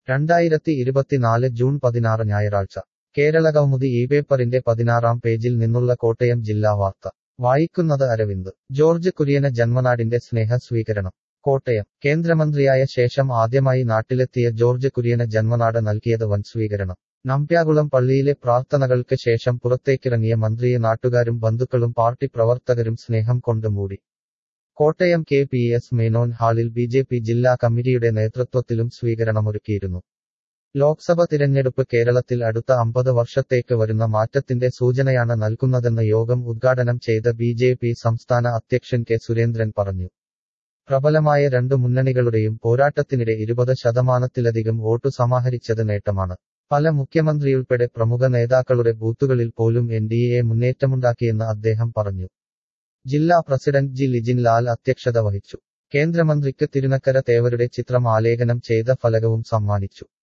രണ്ടായിരത്തി ഇരുപത്തിനാല് ജൂൺ പതിനാറ് ഞായറാഴ്ച കേരളകൗമുദി ഈ പേപ്പറിന്റെ പതിനാറാം പേജിൽ നിന്നുള്ള കോട്ടയം ജില്ലാ വാർത്ത വായിക്കുന്നത് അരവിന്ദ് ജോർജ് കുര്യന് ജന്മനാടിന്റെ സ്നേഹ സ്വീകരണം കോട്ടയം കേന്ദ്രമന്ത്രിയായ ശേഷം ആദ്യമായി നാട്ടിലെത്തിയ ജോർജ് കുര്യന് ജന്മനാട് നൽകിയത് വൻ സ്വീകരണം നമ്പ്യാകുളം പള്ളിയിലെ പ്രാർത്ഥനകൾക്ക് ശേഷം പുറത്തേക്കിറങ്ങിയ മന്ത്രിയെ നാട്ടുകാരും ബന്ധുക്കളും പാർട്ടി പ്രവർത്തകരും സ്നേഹം കൊണ്ട് മൂടി Kottayam K P S Menon ഹാളിൽ ബി ജെ പി ജില്ലാ കമ്മിറ്റിയുടെ നേതൃത്വത്തിലും സ്വീകരണമൊരുക്കിയിരുന്നു ലോക്സഭ തിരഞ്ഞെടുപ്പ് കേരളത്തിൽ അടുത്ത അമ്പത് വർഷത്തേക്ക് വരുന്ന മാറ്റത്തിന്റെ സൂചനയാണ് നൽകുന്നതെന്ന് യോഗം ഉദ്ഘാടനം ചെയ്ത ബി ജെ പി സംസ്ഥാന അധ്യക്ഷൻ കെ സുരേന്ദ്രൻ പറഞ്ഞു പ്രബലമായ രണ്ട് മുന്നണികളുടെയും പോരാട്ടത്തിനിടെ ഇരുപത് ശതമാനത്തിലധികം വോട്ടു സമാഹരിച്ചത് നേട്ടമാണ് പല മുഖ്യമന്ത്രിയുൾപ്പെടെ പ്രമുഖ നേതാക്കളുടെ ബൂത്തുകളിൽ പോലും എൻ ഡി എ മുന്നേറ്റമുണ്ടാക്കിയെന്ന് അദ്ദേഹം പറഞ്ഞു ജില്ലാ പ്രസിഡന്റ് ജി ലിജിൻ ലാൽ അധ്യക്ഷത വഹിച്ചു കേന്ദ്രമന്ത്രിക്ക് തിരുനക്കര തേവരുടെ ചിത്രം ആലേഖനം ചെയ്ത ഫലകവും സമ്മാനിച്ചു